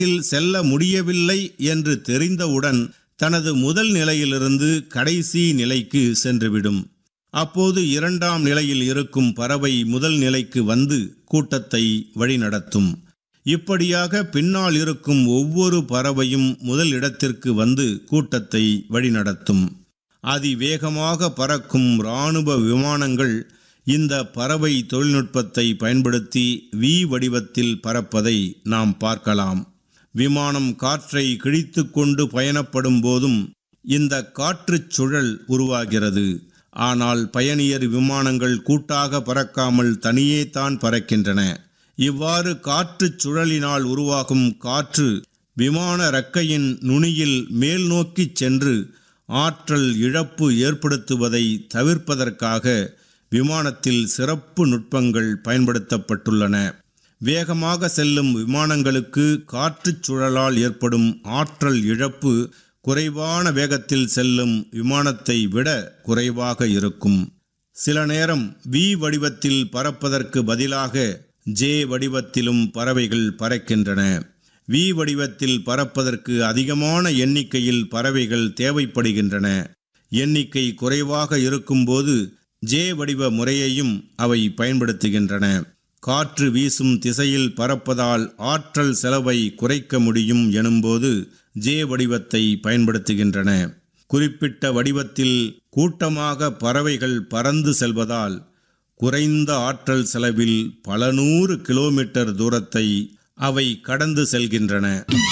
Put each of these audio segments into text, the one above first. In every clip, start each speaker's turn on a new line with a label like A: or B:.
A: விமானத்தில் செல்ல முடியவில்லை என்று தெரிந்தவுடன் தனது முதல் நிலையிலிருந்து கடைசி நிலைக்கு சென்றுவிடும் அப்போது இரண்டாம் நிலையில் இருக்கும் பறவை முதல் நிலைக்கு வந்து கூட்டத்தை வழிநடத்தும் இப்படியாக பின்னால் இருக்கும் ஒவ்வொரு பறவையும் முதல் இடத்திற்கு வந்து கூட்டத்தை வழிநடத்தும் அதிவேகமாக பறக்கும் இராணுவ விமானங்கள் இந்த பறவை தொழில்நுட்பத்தை பயன்படுத்தி வி வடிவத்தில் பறப்பதை நாம் பார்க்கலாம் விமானம் காற்றை கிழித்து கொண்டு பயணப்படும் போதும் இந்த காற்றுச் சுழல் உருவாகிறது ஆனால் பயணியர் விமானங்கள் கூட்டாக பறக்காமல் தனியே தான் பறக்கின்றன இவ்வாறு காற்றுச் சுழலினால் உருவாகும் காற்று விமான இறக்கையின் நுனியில் மேல் நோக்கிச் சென்று ஆற்றல் இழப்பு ஏற்படுத்துவதை தவிர்ப்பதற்காக விமானத்தில் சிறப்பு நுட்பங்கள் பயன்படுத்தப்பட்டுள்ளன வேகமாக செல்லும் விமானங்களுக்கு காற்றுச் சுழலால் ஏற்படும் ஆற்றல் இழப்பு குறைவான வேகத்தில் செல்லும் விமானத்தை விட குறைவாக இருக்கும் சில நேரம் வி வடிவத்தில் பறப்பதற்கு பதிலாக ஜே வடிவத்திலும் பறவைகள் பறக்கின்றன வி வடிவத்தில் பறப்பதற்கு அதிகமான எண்ணிக்கையில் பறவைகள் தேவைப்படுகின்றன எண்ணிக்கை குறைவாக இருக்கும்போது ஜே வடிவ முறையையும் அவை பயன்படுத்துகின்றன காற்று வீசும் திசையில் பறப்பதால் ஆற்றல் செலவை குறைக்க முடியும் எனும்போது ஜே வடிவத்தை பயன்படுத்துகின்றன குறிப்பிட்ட வடிவத்தில் கூட்டமாக பறவைகள் பறந்து செல்வதால் குறைந்த ஆற்றல் செலவில் பல நூறு கிலோமீட்டர் தூரத்தை அவை கடந்து செல்கின்றன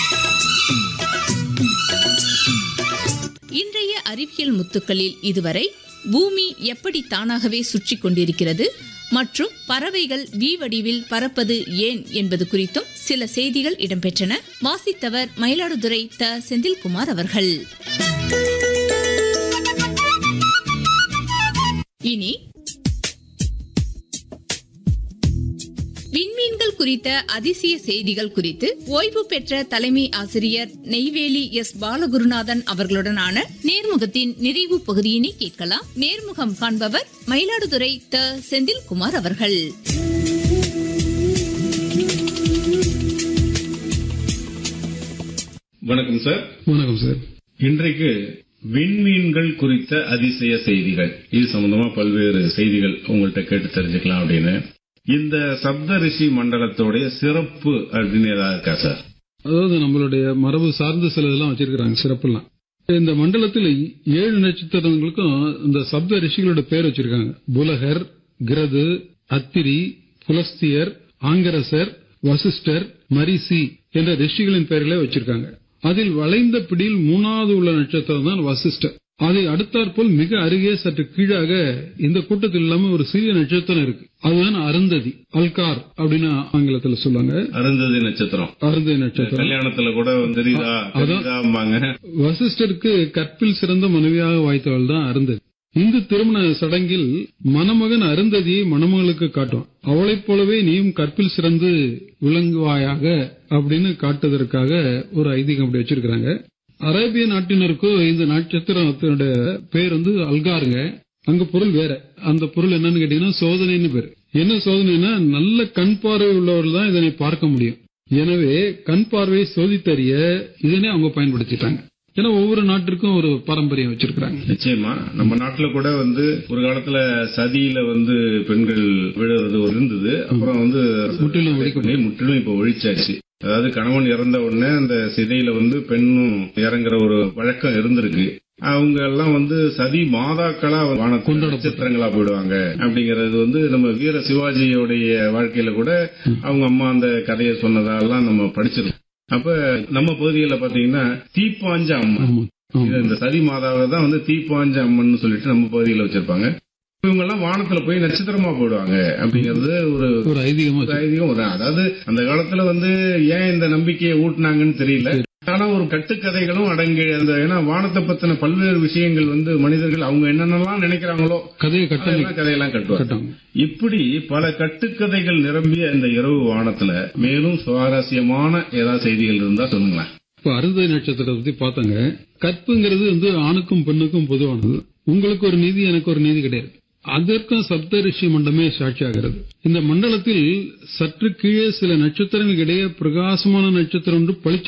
B: இன்றைய அறிவியல் முத்துக்களில் இதுவரை பூமி எப்படி தானாகவே சுற்றி கொண்டிருக்கிறது மற்றும் பறவைகள் வி வடிவில் பறப்பது ஏன் என்பது குறித்தும் சில செய்திகள் இடம்பெற்றன வாசித்தவர் மயிலாடுதுறை த செந்தில்குமார் அவர்கள் இனி விண்மீன்கள் குறித்த அதிசய செய்திகள் குறித்து ஓய்வு பெற்ற தலைமை ஆசிரியர் நெய்வேலி எஸ் பாலகுருநாதன் அவர்களுடனான நேர்முகத்தின் நிறைவு பகுதியினை கேட்கலாம் நேர்முகம் காண்பவர் மயிலாடுதுறை த செந்தில்குமார் அவர்கள்
C: வணக்கம் சார்
D: வணக்கம் சார்
C: இன்றைக்கு விண்மீன்கள் குறித்த அதிசய செய்திகள் இது சம்பந்தமா பல்வேறு செய்திகள் உங்கள்கிட்ட கேட்டு தெரிஞ்சுக்கலாம் அப்படின்னு இந்த சப்த ரிஷி மண்டலத்தோடைய சிறப்பு அப்படின்னு ஏதாவது இருக்கா சார்
D: அதாவது நம்மளுடைய மரபு சார்ந்த சில இதெல்லாம் வச்சிருக்கிறாங்க சிறப்புலாம் இந்த மண்டலத்தில் ஏழு நட்சத்திரங்களுக்கும் இந்த சப்த ரிஷிகளோட பேர் வச்சிருக்காங்க புலகர் கிரது அத்திரி புலஸ்தியர் ஆங்கரசர் வசிஷ்டர் மரிசி என்ற ரிஷிகளின் பெயர்களே வச்சிருக்காங்க அதில் வளைந்த பிடியில் மூணாவது உள்ள நட்சத்திரம் தான் வசிஷ்டர் அதை அடுத்தாற்போல் மிக அருகே சற்று கீழாக இந்த கூட்டத்தில் இல்லாம ஒரு சிறிய நட்சத்திரம் இருக்கு அதுதான் அருந்ததி அல்கார் அப்படின்னு ஆங்கிலத்தில் சொல்லுவாங்க
C: அருந்ததி நட்சத்திரம்
D: அருந்ததி நட்சத்திரம்
C: கல்யாணத்துல கூட வந்து தெரியுதா தெரியுதாம்பாங்க
D: வசிஷ்டருக்கு கற்பில் சிறந்த மனைவியாக வாய்த்தவள் தான் அருந்ததி இந்து திருமண சடங்கில் மணமகன் அருந்ததியை மணமகளுக்கு காட்டும் அவளைப் போலவே நீயும் கற்பில் சிறந்து விளங்குவாயாக அப்படின்னு காட்டுவதற்காக ஒரு ஐதீகம் அப்படி வச்சிருக்காங்க அரேபிய நாட்டினருக்கும் இந்த நட்சத்திரத்தினுடைய பேர் வந்து அல்காருங்க அங்க பொருள் வேற அந்த பொருள் என்னன்னு கேட்டீங்கன்னா சோதனைன்னு பேர் என்ன சோதனைன்னா நல்ல கண் பார்வை உள்ளவர்கள் தான் இதனை பார்க்க முடியும் எனவே கண் பார்வையை சோதித்தறிய இதனை அவங்க பயன்படுத்திட்டாங்க ஏன்னா ஒவ்வொரு நாட்டிற்கும் ஒரு பாரம்பரியம் வச்சிருக்காங்க
C: நிச்சயமா நம்ம நாட்டுல கூட வந்து ஒரு காலத்துல சதியில வந்து பெண்கள் விழுறது ஒரு இருந்தது அப்புறம் வந்து
D: முற்றிலும் ஒழிக்கப்பட்டது.
C: முற்றிலும் இப்ப ஒழிச்சாச்சு அதாவது கணவன் இறந்த உடனே அந்த சிதையில வந்து பெண்ணும் இறங்குற ஒரு வழக்கம் இருந்திருக்கு அவங்க எல்லாம் வந்து சதி மாதாக்களா வான நட்சத்திரங்களா போயிடுவாங்க அப்படிங்கறது வந்து நம்ம வீர சிவாஜியோடைய வாழ்க்கையில கூட அவங்க அம்மா அந்த கதையை சொன்னதெல்லாம் நம்ம படிச்சிருக்கோம் அப்ப நம்ம பகுதியில பாத்தீங்கன்னா தீப்பாஞ்ச அம்மா
D: ஆமா ஆமா.
C: இது இந்த சதி மாதாவை தான் வந்து தீப்பாஞ்ச அம்மன் சொல்லிட்டு நம்ம பகுதியில வச்சிருப்பாங்க இவங்க எல்லாம் வானத்துல போய் நட்சத்திரமா போயிடுவாங்க அப்படிங்கறது ஒரு
D: ஒரு ஐதீகமா
C: ஒரு ஐதீகம் ஒரு அதாவது அந்த காலத்துல வந்து ஏன் இந்த நம்பிக்கையை ஊட்டினாங்கன்னு தெரியல ஆனா ஒரு கட்டுக்கதைகளும் அடங்கி அந்த ஏன்னா வானத்தை பத்தின பல்வேறு விஷயங்கள் வந்து மனிதர்கள் அவங்க என்னென்னலாம் நினைக்கிறாங்களோ
D: கதையை கட்டளை
C: அதெல்லாம் கதையெல்லாம் கட்டுவாங்க
D: கட்டாங்க
C: இப்படி பல கட்டுக்கதைகள் நிரம்பிய இந்த இரவு வானத்துல மேலும் சுவாரஸ்யமான ஏதாவது செய்திகள் இருந்தா சொல்லுங்களேன்
D: இப்ப அருந்ததி நட்சத்திரத்தை பத்தி பார்த்தாங்க கற்புங்கிறது வந்து ஆணுக்கும் பெண்ணுக்கும் பொதுவானது உங்களுக்கு ஒரு நீதி எனக்கு ஒரு நீதி கிடையாது அதற்கும் சப்தரிஷி மண்டமே சாட்சியாகிறது இந்த மண்டலத்தில் சற்று கீழே சில நட்சத்திரங்களுக்கு இடையே பிரகாசமான நட்சத்திரம் ஒன்று பளிச்சு